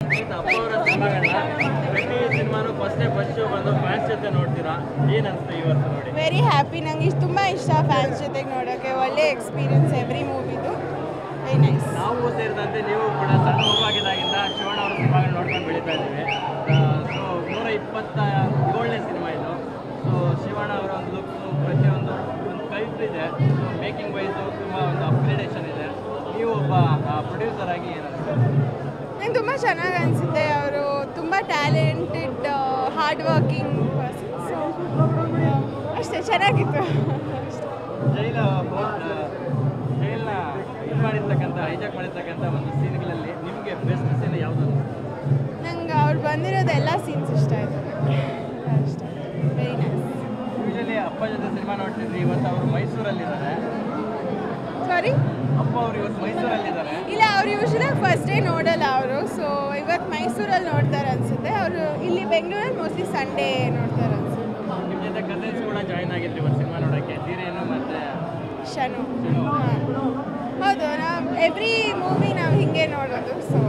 ಅಪ್ಪ ಅವರ ಸಿನಿಮಾಗಳನ್ನ ಪ್ರತಿ ಸಿನಿಮಾನು ಫಸ್ಟ್ ಡೇ ಫಸ್ಟ್ ಶೋ ಬಂದು ಫ್ಯಾನ್ಸ್ ಜೊತೆ ನೋಡ್ತೀರಾ ಏನ್ ಅನ್ಸುತ್ತೆ ಈ ವರ್ಷ ನೋಡಿ ವೆರಿ ಹ್ಯಾಪಿ ನಂಗೆ ಇಷ್ಟು ತುಂಬ ಇಷ್ಟ ಫ್ಯಾನ್ಸ್ ಜೊತೆಗೆ ನೋಡೋಕ್ಕೆ ಒಳ್ಳೆ ಎಕ್ಸ್ಪೀರಿಯನ್ಸ್ ಎವ್ರಿ ಮೂವಿದು ವೆರಿ ನೈಸ್ ನಾವು ಸೇರಿದಂತೆ ನೀವು ಕೂಡ ಸಣ್ಣ ಮಗುವಾಗಿದ್ದಾಗಿಂದ ಶಿವಣ್ಣ ಅವರ ಸಿನಿಮಾಗಳು ನೋಡ್ಕೊಂಡು ಬೆಳೀತಾ ಇದ್ದೀವಿ ಸೊ ನೂರ ಇಪ್ಪತ್ತ ಏಳನೇ ಸಿನಿಮಾ ಇದು ಸೊ ಶಿವಣ್ಣ ಅವರ ಒಂದು ಲುಕ್ಸು ಪ್ರತಿಯೊಂದು ಒಂದು ಕೈಟ್ ಇದೆ ಸೊ ಮೇಕಿಂಗ್ ವೈಸು ತುಂಬ ಒಂದು ಅಪ್ಗ್ರೇಡೇಷನ್ ಇದೆ ನೀವು ಒಬ್ಬ ಪ್ರೊಡ್ಯೂಸರ್ ಆಗಿ ಏನಾಗುತ್ತೆ ನಂಗೆ ತುಂಬ ಚೆನ್ನಾಗಿ ಅನಿಸುತ್ತೆ ಅವರು ತುಂಬ talented hard working person so ಅಷ್ಟೇ ಚೆನ್ನಾಗಿತ್ತು ಜೈಲ ಬೋರ್ಡ್ ಜೈಲ್ನ ಇದು ಮಾಡಿರ್ತಕ್ಕಂಥ ಹೈಜಾಕ್ ಮಾಡಿರ್ತಕ್ಕಂಥ ಒಂದು ಸೀನ್ಗಳಲ್ಲಿ ನಿಮಗೆ ಬೆಸ್ಟ್ ಸೀನ್ ಯಾವುದು ನಂಗೆ ಅವ್ರು ಬಂದಿರೋದು ಎಲ್ಲ ಸೀನ್ಸ್ ಇಷ್ಟ ಆಯಿತು ಇಷ್ಟ ವೆರಿ ನೈಸ್ ಯೂಶಲಿ ಅಪ್ಪ ಜೊತೆ ಸಿನಿಮಾ ನೋಡ್ತಿದ್ರಿ ಇವತ್ತು ಅವರು ಮೈಸೂರಲ್ಲಿದ್ದಾರೆ ಸಾರಿ ಅಪ್ಪ ಅವರು ಇವತ್ತು ಮೈಸೂರಲ್ಲಿದ್ದಾರೆ ಇಲ್ಲ ಅವ್ರು ಯೂಶ್ವಲಾಗಿ ಫಸ್ಟ್ ಡೇ ನೋಡಲ್ಲ ಅವರು ಸೊ ಇವತ್ತು ಮೈಸೂರಲ್ಲಿ ನೋಡ್ತಾರೆ ಅನಿಸುತ್ತೆ ಅವರು ಇಲ್ಲಿ ಬೆಂಗಳೂರಲ್ಲಿ ಮೋಸ್ಟ್ಲಿ ಸಂಡೇ ನೋಡ್ತಾರೆ ಅನ್ಸುತ್ತೆ ನಿಮ್ಮ ಜೊತೆ ಕಸಿನ್ಸ್ ಕೂಡ ಜಾಯ್ನ್ ಆಗಿದ್ರಿ ಇವತ್ತು ಸಿನಿಮಾ ನೋಡೋಕ್ಕೆ ಧೀರೇನು ಮತ್ತೆ ಶನು ಹಾಂ ಹೌದು ನಾವು ಎವ್ರಿ ಮೂವಿ ನಾವು ಹಿಂಗೆ ನೋಡೋದು ಸೊ